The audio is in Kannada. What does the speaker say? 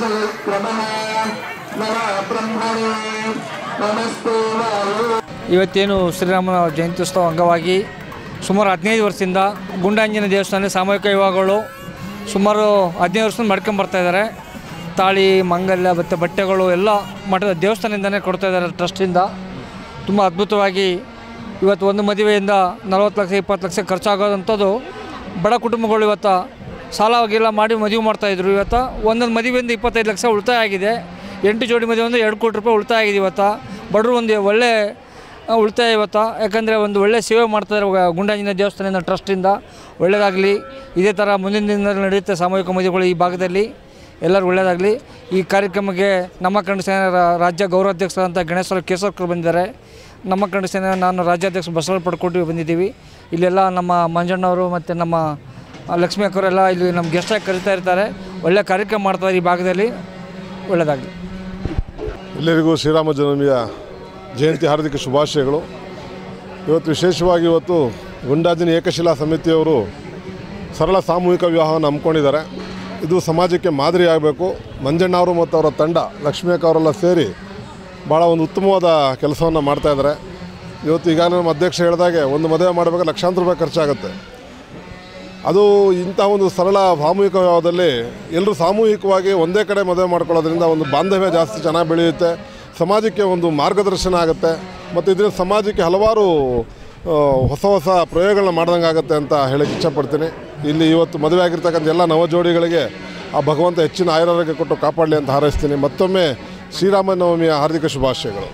क्रमः नमः ब्रह्मणे नमस्ते वायु ಇವತ್ತೇನು ಶ್ರೀರಾಮನ ಜಯಂತ್ಯುತ್ಸವ ಅಂಗವಾಗಿ ಸುಮಾರು ಹದಿನೈದು ವರ್ಷದಿಂದ ಗುಂಡಾಂಜನ ದೇವಸ್ಥಾನ ಸಾಮೂಹಿಕ ವಿವಾಹಗಳು ಸುಮಾರು ಹದಿನೈದು ವರ್ಷದಿಂದ ಮಾಡ್ಕೊಂಬರ್ತಾ ಇದ್ದಾರೆ ತಾಳಿ ಮಂಗಲ್ಯ ಮತ್ತು ಬಟ್ಟೆಗಳು ಎಲ್ಲ ಮಠದ ದೇವಸ್ಥಾನದಿಂದನೇ ಕೊಡ್ತಾ ಇದ್ದಾರೆ ಟ್ರಸ್ಟಿಂದ ತುಂಬ ಅದ್ಭುತವಾಗಿ ಇವತ್ತು ಒಂದು ಮದುವೆಯಿಂದ ನಲವತ್ತು ಲಕ್ಷ ಇಪ್ಪತ್ತು ಲಕ್ಷ ಖರ್ಚಾಗೋದಂಥದ್ದು ಬಡ ಕುಟುಂಬಗಳು ಇವತ್ತು ಸಾಲ ಗೀಲ ಮಾಡಿ ಮದುವೆ ಮಾಡ್ತಾಯಿದ್ರು ಇವತ್ತು ಒಂದೊಂದು ಮದುವೆಯಿಂದ ಇಪ್ಪತ್ತೈದು ಲಕ್ಷ ಉಳಿತಾಯ ಆಗಿದೆ ಎಂಟು ಜೋಡಿ ಮದುವೆ ಒಂದು ಎರಡು ಕೋಟಿ ರೂಪಾಯಿ ಉಳಿತಾಯ ಆಗಿದೆ ಇವತ್ತು ಬಡವರು ಒಂದು ಒಳ್ಳೆ ಆ, ಉಳಿತಾಯ ಇವತ್ತು ಯಾಕಂದರೆ ಒಂದು ಒಳ್ಳೆ ಸೇವೆ ಮಾಡ್ತಾರೆ ಗುಂಡಾಂಜನೇಯ ದೇವಸ್ಥಾನದಿಂದ ಟ್ರಸ್ಟಿಂದ ಒಳ್ಳೆಯದಾಗಲಿ ಇದೇ ಥರ ಮುಂದಿನ ದಿನದಲ್ಲಿ ನಡೆಯುತ್ತೆ ಸಾಮೂಹಿಕ ಮದುವೆಗಳು ಈ ಭಾಗದಲ್ಲಿ ಎಲ್ಲರೂ ಒಳ್ಳೆಯದಾಗಲಿ ಈ ಕಾರ್ಯಕ್ರಮಕ್ಕೆ ನಮ್ಮ ಕನ್ನಡ ಸೇನೆ ರಾ- ರಾಜ್ಯ ಗೌರವಾಧ್ಯಕ್ಷರಾದಂಥ ಗಣೇಶ್ವರ ಕೇಶವಕರ್ ಬಂದಿದ್ದಾರೆ ನಮ್ಮ ಕನ್ನಡ ಸೇನೆ ನಾನು ರಾಜ್ಯಾಧ್ಯಕ್ಷ ಬಸವರಾಜ ಪಡ್ಕೊಟ್ಟು ಬಂದಿದ್ದೀವಿ ಇಲ್ಲೆಲ್ಲ ನಮ್ಮ ಮಂಜಣ್ಣವರು ಮತ್ತು ನಮ್ಮ ಆ, ಲಕ್ಷ್ಮೀ ಅಕ್ಕವರೆಲ್ಲ ಇಲ್ಲಿ ನಮ್ಮ ಗೆಸ್ಟಾಗಿ ಕರಿತಾ ಇರ್ತಾರೆ ಒಳ್ಳೆ ಕಾರ್ಯಕ್ರಮ ಮಾಡ್ತಾರೆ ಈ ಭಾಗದಲ್ಲಿ ಒಳ್ಳೆಯದಾಗಲಿ ಎಲ್ಲರಿಗೂ ಶ್ರೀರಾಮ ಜನ್ಮಿಯ ಜಯಂತಿ ಹಾರ್ದಿಕ ಶುಭಾಶಯಗಳು ಇವತ್ತು ವಿಶೇಷವಾಗಿ ಇವತ್ತು ಗುಂಡಾಜಿನ ಏಕಶಿಲಾ ಸಮಿತಿಯವರು ಸರಳ ಸಾಮೂಹಿಕ ವಿವಾಹವನ್ನು ಹಮ್ಮಿಕೊಂಡಿದ್ದಾರೆ ಇದು ಸಮಾಜಕ್ಕೆ ಮಾದರಿ ಆಗಬೇಕು ಮಂಜಣ್ಣ ಅವರು ಮತ್ತು ಅವರ ತಂಡ ಲಕ್ಷ್ಮೀ ಅಕ್ಕ ಅವರೆಲ್ಲ ಸೇರಿ ಭಾಳ ಒಂದು ಉತ್ತಮವಾದ ಕೆಲಸವನ್ನು ಮಾಡ್ತಾಯಿದ್ದಾರೆ ಇವತ್ತು ಈಗಾಗಲೇ ನಮ್ಮ ಅಧ್ಯಕ್ಷ ಹೇಳಿದಾಗೆ ಒಂದು ಮದುವೆ ಮಾಡಬೇಕಾದ್ರೆ ಲಕ್ಷಾಂತರ ರೂಪಾಯಿ ಖರ್ಚಾಗುತ್ತೆ ಅದು ಇಂಥ ಒಂದು ಸರಳ ಸಾಮೂಹಿಕ ವಿವಾಹದಲ್ಲಿ ಎಲ್ಲರೂ ಸಾಮೂಹಿಕವಾಗಿ ಒಂದೇ ಕಡೆ ಮದುವೆ ಮಾಡ್ಕೊಳ್ಳೋದ್ರಿಂದ ಒಂದು ಬಾಂಧವ್ಯ ಜಾಸ್ತಿ ಚೆನ್ನಾಗಿ ಬೆಳೆಯುತ್ತೆ ಸಮಾಜಕ್ಕೆ ಒಂದು ಮಾರ್ಗದರ್ಶನ ಆಗುತ್ತೆ ಮತ್ತು ಇದರಿಂದ ಸಮಾಜಕ್ಕೆ ಹಲವಾರು ಆ, ಹೊಸ ಹೊಸ ಪ್ರಯೋಗಗಳನ್ನ ಮಾಡ್ದಂಗೆ ಆಗುತ್ತೆ ಅಂತ ಹೇಳಕ್ಕೆ ಇಚ್ಛಪಡ್ತೀನಿ ಇಲ್ಲಿ ಇವತ್ತು ಮದುವೆ ಆಗಿರ್ತಕ್ಕಂಥ ಎಲ್ಲ ನವಜೋಡಿಗಳಿಗೆ ಆ ಭಗವಂತ ಹೆಚ್ಚಿನ ಆಯುರಾರೋಗ್ಯ ಕೊಟ್ಟು ಕಾಪಾಡಲಿ ಅಂತ ಹಾರೈಸ್ತೀನಿ ಮತ್ತೊಮ್ಮೆ ಶ್ರೀರಾಮನವಮಿಯ ಹಾರ್ದಿಕ ಶುಭಾಶಯಗಳು